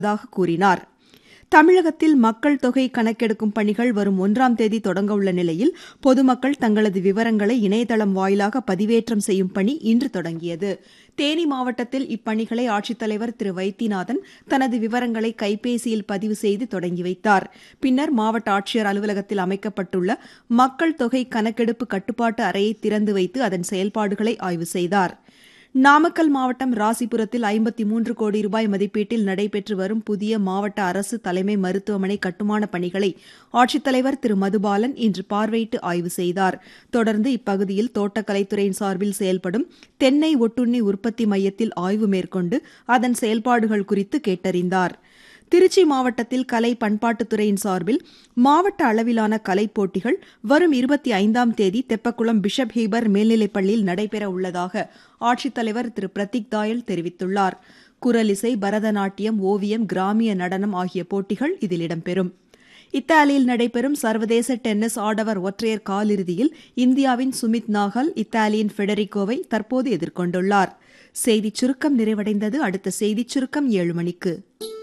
உள்ளதாக கூறினார் தமிழகத்தில் மக்கள் தொகை கணக்கெடுக்கும் பணிகள் வரும் ஒன்றாம் தேதி தொடங்கவுள்ள நிலையில் பொதுமக்கள் தங்களது விவரங்களை இணையதளம் வாயிலாக பதிவேற்றம் செய்யும் பணி இன்று தொடங்கியது தேனி மாவட்டத்தில் இப்பணிகளை ஆட்சித்தலைவர் திரு வைத்தியநாதன் தனது விவரங்களை கைபேசியில் பதிவு செய்து தொடங்கி வைத்தார் பின்னர் மாவட்ட ஆட்சியர் அலுவலகத்தில் அமைக்கப்பட்டுள்ள மக்கள் தொகை கணக்கெடுப்பு கட்டுப்பாட்டு அறையை திறந்து வைத்து அதன் செயல்பாடுகளை ஆய்வு செய்தார் நாமக்கல் மாவட்டம் ராசிபுரத்தில் ஐம்பத்தி மூன்று கோடி ரூபாய் மதிப்பீட்டில் நடைபெற்று வரும் புதிய மாவட்ட அரசு தலைமை மருத்துவமனை கட்டுமான பணிகளை ஆட்சித்தலைவர் திரு மதுபாலன் இன்று பார்வையிட்டு ஆய்வு செய்தார் தொடர்ந்து இப்பகுதியில் தோட்டக்கலைத்துறையின் சார்பில் செயல்படும் தென்னை ஒட்டுண்ணி உற்பத்தி மையத்தில் ஆய்வு மேற்கொண்டு அதன் செயல்பாடுகள் குறித்து கேட்டறிந்தார் திருச்சி மாவட்டத்தில் கலை பண்பாட்டுத்துறையின் சார்பில் மாவட்ட அளவிலான கலைப் போட்டிகள் வரும் இருபத்தி ஐந்தாம் தேதி தெப்பக்குளம் பிஷப் ஹீபர் மேல்நிலைப் பள்ளியில் நடைபெற உள்ளதாக ஆட்சித்தலைவர் திரு பிரதீக் தாயல் தெரிவித்துள்ளார் குரலிசை பரதநாட்டியம் ஓவியம் கிராமிய நடனம் ஆகிய போட்டிகள் இதில் இடம்பெறும் இத்தாலியில் நடைபெறும் சர்வதேச டென்னிஸ் ஆடவர் ஒற்றையர் காலிறுதியில் இந்தியாவின் சுமித் நாகல் இத்தாலியின் ஃபெடரிகோவை தற்போது எதிர்கொண்டுள்ளார் செய்திச் சுருக்கம் நிறைவடைந்தது அடுத்த செய்திச் சுருக்கம் ஏழு மணிக்கு